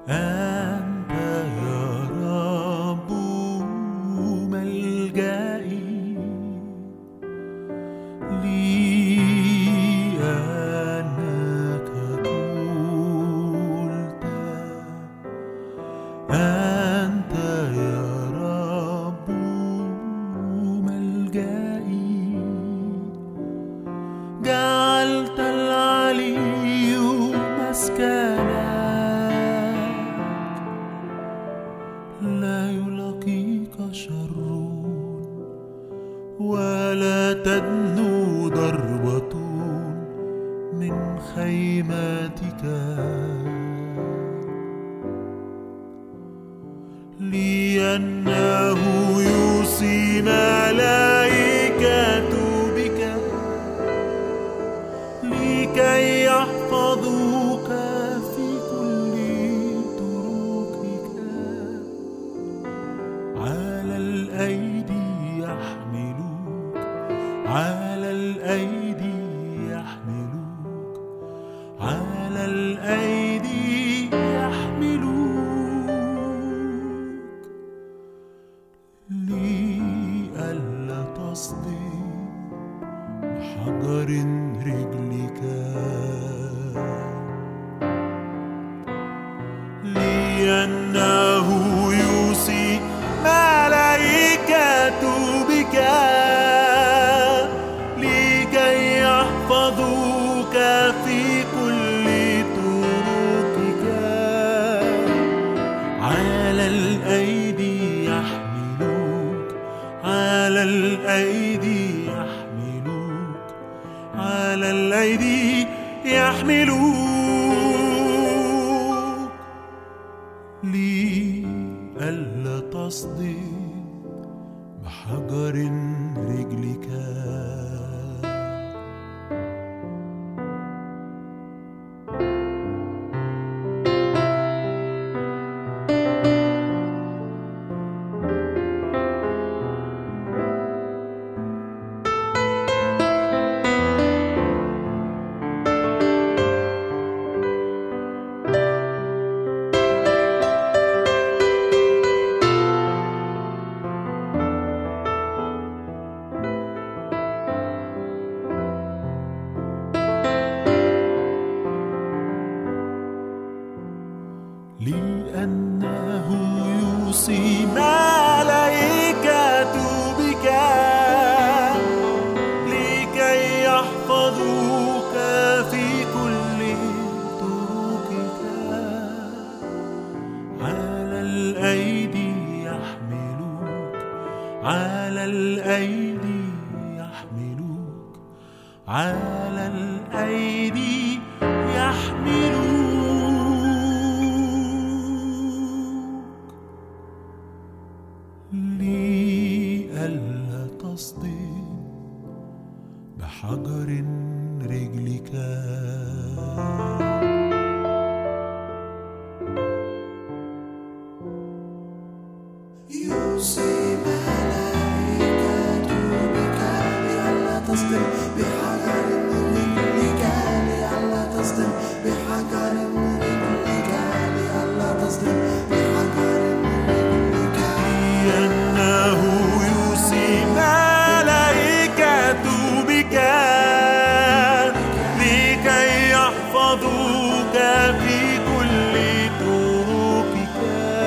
أنت يا رب ملجئي لأنك قلت أنت يا رب ملجئي جعلت العلي مسكنك لا يلاقيك شر ولا تدنو ضربة من خيمتك لأنه يوصي ملائكة بك لكي يحفظوك في كل طرقك على الأيدي يحملوك على الأيدي يحملوك على الأيدي يحملوك لئلا تصدم بحجر رجلك لأنه يوصي ملائكة بك لكي يحفظوك في كل طرقك على الأيدي يحملوك على الأيدي يحملوك على الأيدي يحملوك لئلا تصدم بحجر رجلك لأنه يوصي ملائكة بك لكي يحفظوك في كل طرقك على الأيدي يحملوك على الأيدي يحملوك على الأيدي يحملوك لئلا تصدم بحجر رجلك يوصي ملائكة بك لئلا تصدم بحجر رجلك لئلا تصدم بحجر رجلك لئلا تصدم بحجر رجلك لأنه يوصي ملائكة بك لكي يحفظوك في كل طرقك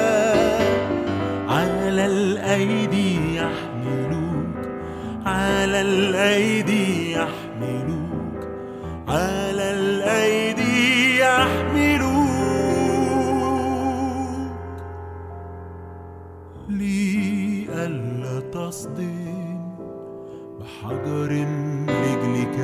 على الأيدي يحملوك على الأيدي يحملوك على الأيدي يحملوك لئلا تصدم بحجر رجلك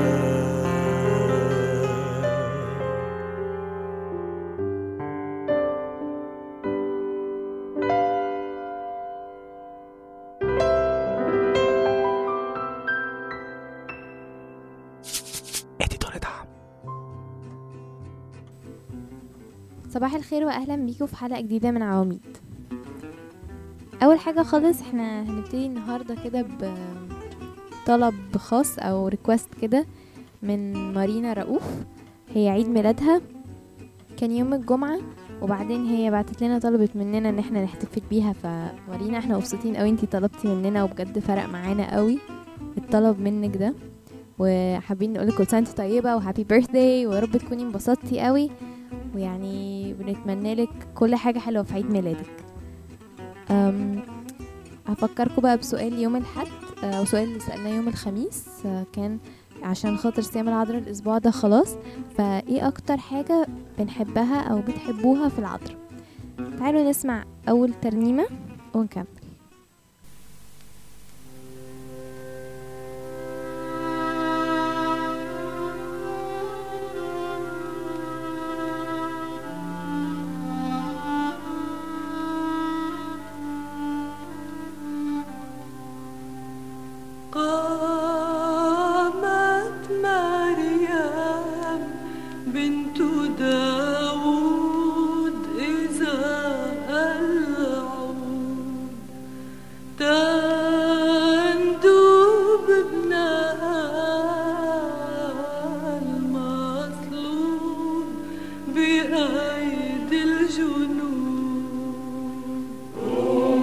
صباح الخير واهلا بيكم في حلقه جديده من عواميد اول حاجه خالص احنا هنبتدي النهارده كده بطلب خاص او ريكوست كده من مارينا رؤوف هي عيد ميلادها كان يوم الجمعه وبعدين هي بعتت لنا طلبت مننا ان احنا نحتفل بيها فورينا احنا مبسوطين قوي انتي طلبتي مننا وبجد فرق معانا قوي الطلب منك ده وحابين نقولك كل سنه وانتي طيبه وهابي بيرثداي ويا رب تكوني انبسطتي قوي ويعني بنتمنى لك كل حاجه حلوه في عيد ميلادك أم هفكركم بقى بسؤال يوم الحد او سؤال اللي سالناه يوم الخميس آه، كان عشان خاطر صيام العذراء الاسبوع ده خلاص فايه اكتر حاجه بنحبها او بتحبوها في العذراء تعالوا نسمع اول ترنيمه ونكمل قامت مريم بنت داود إذا العود تندب ابنها المصلوب بأيدي الجنود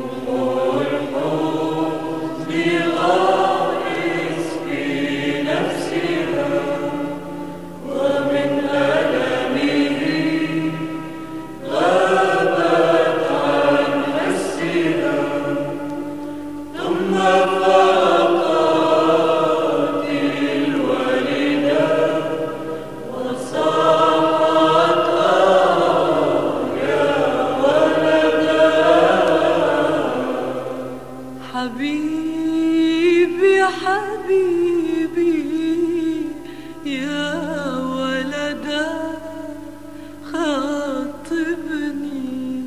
حبيبي حبيبي يا ولدا خاطبني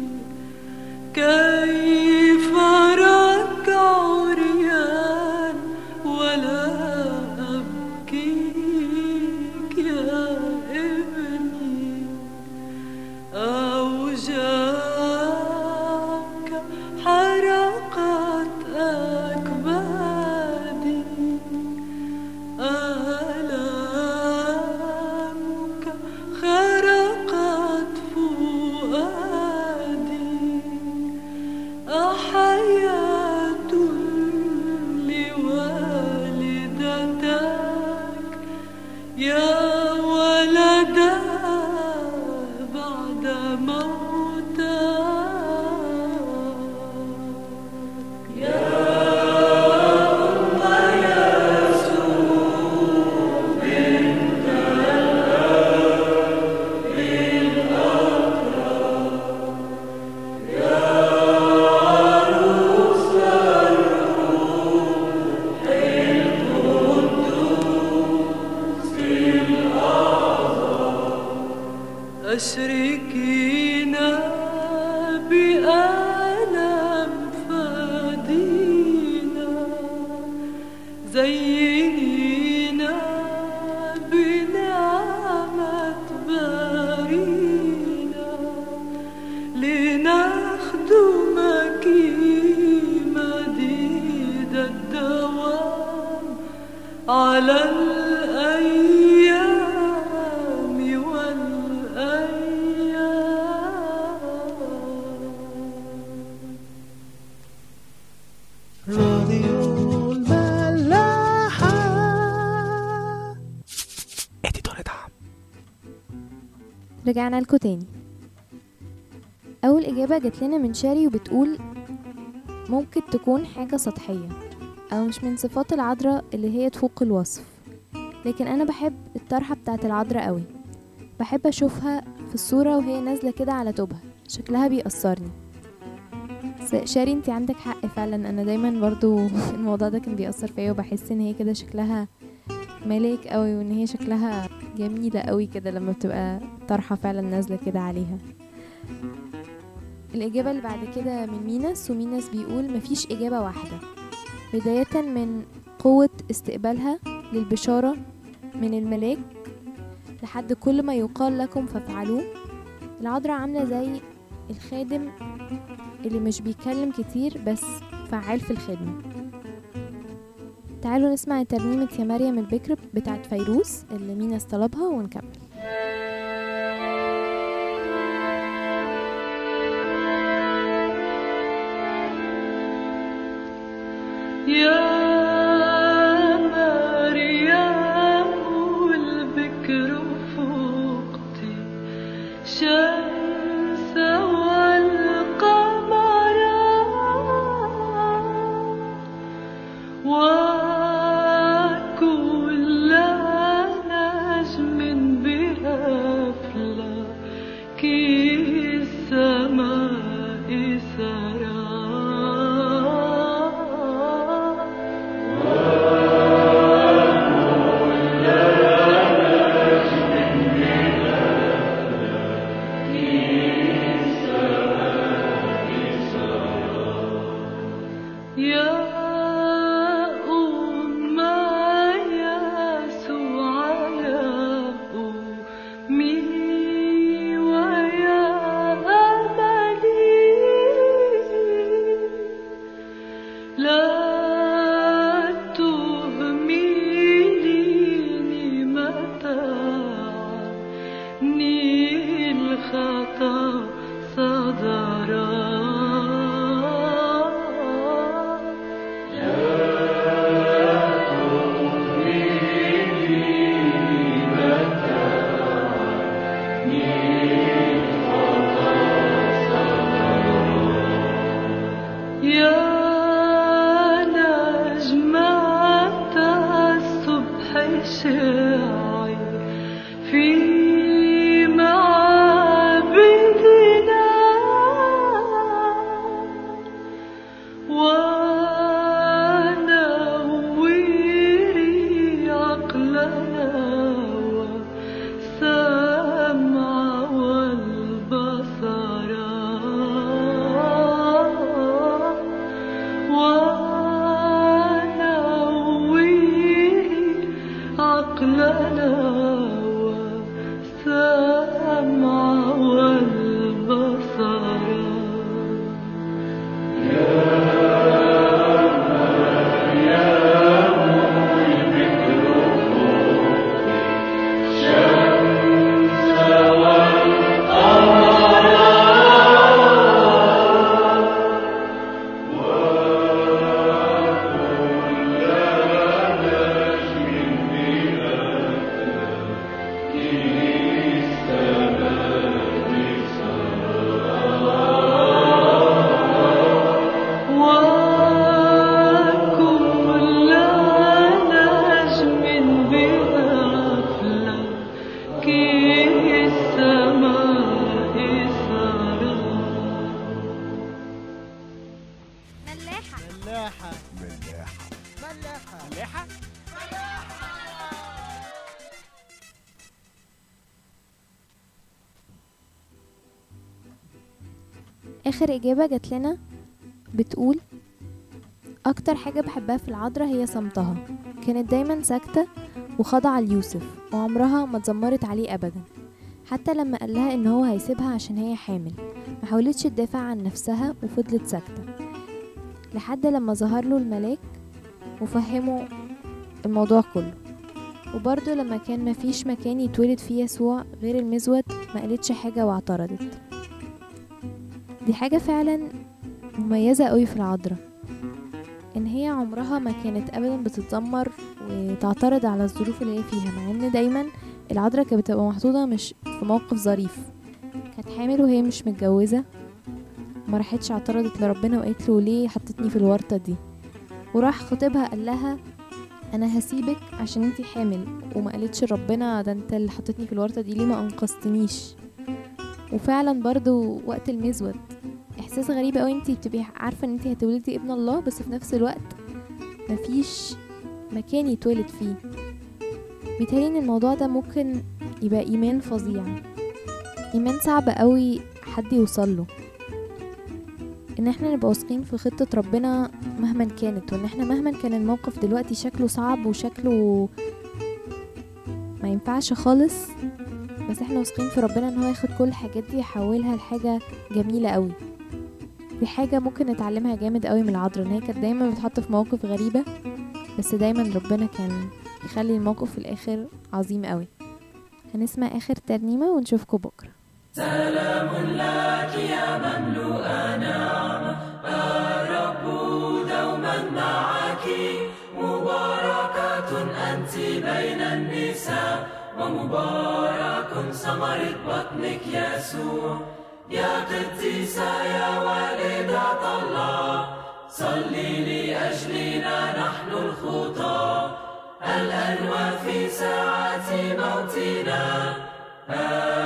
كيف ركع عريان ولا أبكيك يا ابني أوجاك حرقت أكبادي آلامك خرقت فؤادي أحياة لوالدتك يا ولدا بعد موتك يا أشركينا بألم فادينا زينينا بنعمة بارينا لنخدمك مديد الدوام على الأيام والأيام راديو الملاحة اديتور دعم رجعنا لكم تاني اول اجابه جات لنا من شاري وبتقول ممكن تكون حاجه سطحيه او مش من صفات العذراء اللي هي تفوق الوصف لكن انا بحب الطرحه بتاعت العذراء قوي بحب اشوفها في الصوره وهي نازله كده على توبها شكلها بيأثرني س- شاري انت عندك حق فعلا انا دايما برضو الموضوع ده كان بيأثر فيا وبحس ان هي كده شكلها ملاك قوي وان هي شكلها جميلة قوي كده لما بتبقى طرحة فعلا نازلة كده عليها الإجابة اللي بعد كده من مينس ومينس بيقول مفيش إجابة واحدة بداية من قوة استقبالها للبشارة من الملاك لحد كل ما يقال لكم فافعلوه العذراء عاملة زي الخادم اللي مش بيتكلم كتير بس فعال في الخدمة تعالوا نسمع ترنيمة يا مريم البكر بتاعت فيروز اللي ميناس طلبها ونكمل يا مريم والبكر فوقتي شمس والقمر وكل نجم بأفلاك السماء سرى يا أم يسوع يا أمي ويا أملي لا تهمليني متاعني الخطا صدرا يا نجمة الصبح شاعي في معابدنا ونوري عقلنا والسمع والبصر ونوري عقلنا والسمع والبصر وكل نجم بأفلاك السماء سرى ملاحة ملاحة اخر اجابه جات لنا بتقول اكتر حاجه بحبها في العذراء هي صمتها كانت دايما ساكته وخاضعه ليوسف وعمرها ما اتذمرت عليه ابدا حتى لما قال لها ان هو هيسيبها عشان هي حامل ما حاولتش تدافع عن نفسها وفضلت ساكته لحد لما ظهر له الملاك وفهمه الموضوع كله وبرضه لما كان مفيش مكان يتولد فيه يسوع غير المزود ما قالتش حاجه واعترضت دي حاجة فعلا مميزة قوي في العذراء ان هي عمرها ما كانت ابدا بتتذمر وتعترض على الظروف اللي هي فيها مع ان دايما العذراء كانت بتبقى محطوطة مش في موقف ظريف كانت حامل وهي مش متجوزة ما راحتش اعترضت لربنا وقالت له ليه حطتني في الورطة دي وراح خطيبها قال لها انا هسيبك عشان انتي حامل وما قالتش لربنا ده انت اللي حطتني في الورطة دي ليه ما انقذتنيش وفعلا برضو وقت المزود احساس غريب قوي انتي بتبقي عارفه ان انتي هتولدي ابن الله بس في نفس الوقت مفيش مكان يتولد فيه بيتهيألي ان الموضوع ده ممكن يبقى ايمان فظيع ايمان صعب قوي حد يوصل له ان احنا نبقى واثقين في خطة ربنا مهما كانت وان احنا مهما كان الموقف دلوقتي شكله صعب وشكله ما ينفعش خالص بس احنا واثقين في ربنا ان هو ياخد كل الحاجات دي يحولها لحاجة جميلة قوي دي حاجة ممكن نتعلمها جامد قوي من العذراء ان هي كانت دايما بتحط في مواقف غريبة بس دايما ربنا كان يخلي الموقف في الاخر عظيم قوي هنسمع اخر ترنيمة ونشوفكم بكرة دوما معك ومبارك ثمرة بطنك يسوع يا قديسة يا والدة الله صلي لأجلنا نحن الخطى الآن وفي ساعة موتنا